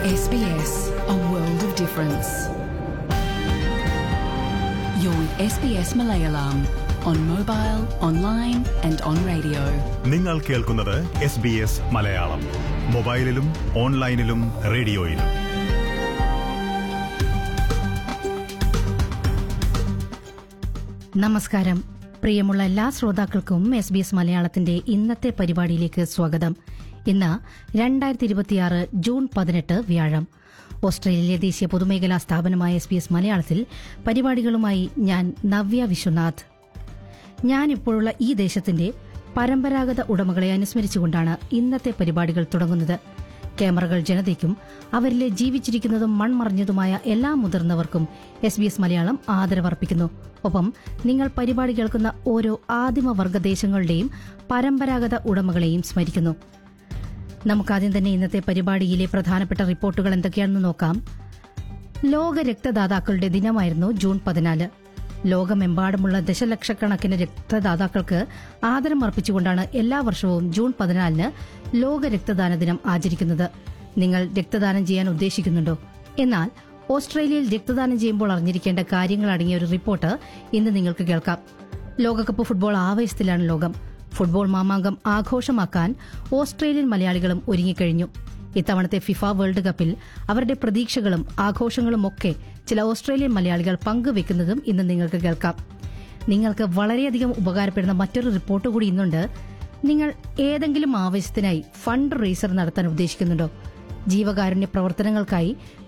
SBS, a world of difference. You're with SBS Malayalam on mobile, online, and on radio. നിങ്ങൾ കേൾക്കുന്നത് S B S Malayalam മൊബൈലിലും ഓൺലൈനിലും റേഡിയോയിലും നമസ്കാരം പ്രിയമുള്ള എല്ലാ ശ്രോതാക്കൾക്കും എസ് ബി എസ് മലയാളത്തിന്റെ ഇന്നത്തെ പരിപാടിയിലേക്ക് സ്വാഗതം ഇന്ന് രണ്ടായിരത്തി ഇരുപത്തിയാറ് ജൂൺ പതിനെട്ട് വ്യാഴം ഓസ്ട്രേലിയയിലെ ദേശീയ പൊതുമേഖലാ സ്ഥാപനമായ എസ് ബി എസ് മലയാളത്തിൽ പരിപാടികളുമായി ഞാൻ നവ്യ വിശ്വനാഥ് ഞാൻ ഇപ്പോഴുള്ള ഈ ദേശത്തിന്റെ പരമ്പരാഗത ഉടമകളെ അനുസ്മരിച്ചുകൊണ്ടാണ് ഇന്നത്തെ പരിപാടികൾ തുടങ്ങുന്നത് ക്യാമറകൾ ജനതയ്ക്കും അവരിലെ ജീവിച്ചിരിക്കുന്നതും മൺമറഞ്ഞതുമായ എല്ലാ മുതിർന്നവർക്കും എസ് ബി എസ് മലയാളം ആദരവർപ്പിക്കുന്നു ഒപ്പം നിങ്ങൾ പരിപാടി കേൾക്കുന്ന ഓരോ ആദിമവർഗ ദേശങ്ങളുടെയും പരമ്പരാഗത ഉടമകളെയും സ്മരിക്കുന്നു നമുക്കാദ്യം തന്നെ ഇന്നത്തെ പരിപാടിയിലെ പ്രധാനപ്പെട്ട റിപ്പോർട്ടുകൾ എന്തൊക്കെയാണെന്ന് നോക്കാം ലോക രക്തദാതാക്കളുടെ ദിനമായിരുന്നു ജൂൺ പതിനാല് ലോകമെമ്പാടുമുള്ള ദശലക്ഷക്കണക്കിന് രക്തദാതാക്കൾക്ക് ആദരം അർപ്പിച്ചുകൊണ്ടാണ് എല്ലാ വർഷവും ജൂൺ പതിനാലിന് ലോക രക്തദാന ദിനം ആചരിക്കുന്നത് നിങ്ങൾ രക്തദാനം ചെയ്യാൻ ഉദ്ദേശിക്കുന്നുണ്ടോ എന്നാൽ ഓസ്ട്രേലിയയിൽ രക്തദാനം ചെയ്യുമ്പോൾ അറിഞ്ഞിരിക്കേണ്ട കാര്യങ്ങൾ അടങ്ങിയ ഒരു റിപ്പോർട്ട് ഇന്ന് നിങ്ങൾക്ക് കേൾക്കാം ലോകകപ്പ് ഫുട്ബോൾ ആവേശത്തിലാണ് ലോകം ഫുട്ബോൾ മാമാങ്കം ആഘോഷമാക്കാൻ ഓസ്ട്രേലിയൻ മലയാളികളും ഒരുങ്ങിക്കഴിഞ്ഞു ഇത്തവണത്തെ ഫിഫ വേൾഡ് കപ്പിൽ അവരുടെ പ്രതീക്ഷകളും ആഘോഷങ്ങളും ഒക്കെ ചില ഓസ്ട്രേലിയൻ മലയാളികൾ പങ്കുവെക്കുന്നതും ഇന്ന് നിങ്ങൾക്ക് കേൾക്കാം നിങ്ങൾക്ക് വളരെയധികം ഉപകാരപ്പെടുന്ന മറ്റൊരു റിപ്പോർട്ട് കൂടി ഇന്നുണ്ട് നിങ്ങൾ ഏതെങ്കിലും ആവശ്യത്തിനായി ഫണ്ട് റേസർ നടത്താൻ ഉദ്ദേശിക്കുന്നുണ്ടോ ജീവകാരുണ്യ പ്രവർത്തനങ്ങൾക്കായി